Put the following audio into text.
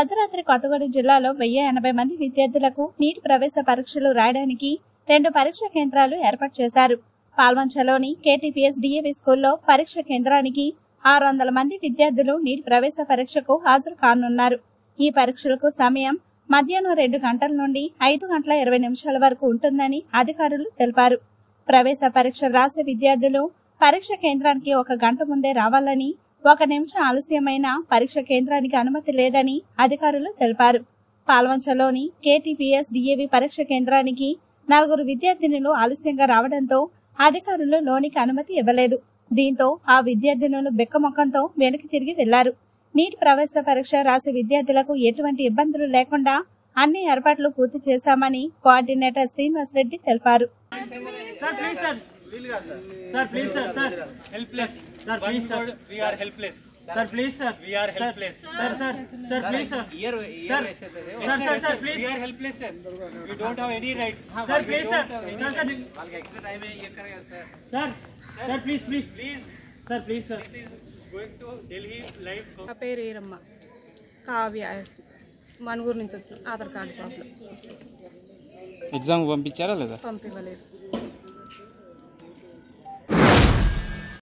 భద్రాద్రి కొత్తగూడెం జిల్లాలో వెయ్యి ఎనభై మంది విద్యార్థులకు నీట్ ప్రవేశ పరీక్షలు రాయడానికి రెండు పరీక్ష కేంద్రాలు ఏర్పాటు చేశారు పాల్వంచలోని కేటీపీఎస్ డిఏవి స్కూల్లో పరీక్ష కేంద్రానికి ఆరు వందల మంది విద్యార్థులు నీట్ ప్రవేశ పరీక్షకు హాజరు కానున్నారు ఈ పరీక్షలకు సమయం మధ్యాహ్నం రెండు గంటల నుండి ఐదు గంటల ఇరవై నిమిషాల వరకు ఉంటుందని అధికారులు తెలిపారు ప్రవేశ పరీక్ష వ్రాసే విద్యార్థులు పరీక్ష కేంద్రానికి ఒక గంట ముందే రావాలని ఒక నిమిషం ఆలస్యమైన పరీక్ష కేంద్రానికి అనుమతి లేదని అధికారులు తెలిపారు పాల్వంచలోని కేటీపీఎస్ డిఏవి పరీక్ష కేంద్రానికి నలుగురు విద్యార్థినులు ఆలస్యంగా రావడంతో అధికారులు లోనికి అనుమతి ఇవ్వలేదు దీంతో ఆ విద్యార్థినులు బిక్కమొక్కంతో వెనక్కి తిరిగి వెళ్లారు నీట్ ప్రవేశ పరీక్ష రాసే విద్యార్థులకు ఎటువంటి ఇబ్బందులు లేకుండా అన్ని ఏర్పాట్లు పూర్తి చేశామని కోఆర్డినేటర్ శ్రీనివాస్ రెడ్డి తెలిపారు sir please sir sir please sir sir helpless sir please sir we are helpless. Sir please sir We are helpless. Sir sir sir please sir year year waste అవుతుంది sir sir sir please We are helpless, sir. We don't have any rights. Sir please sir sir sir వాళ్ళకి extra time ఇయ్యక్కర్ కదా sir sir sir please please please sir please sir Going to Delhi live. నా పేరు ఈరమ్మ కావ్య మనుగురు నుంచి వచ్చిన Aadhaar card problem exam పంపించారా లేదా పంపివ్వలేదు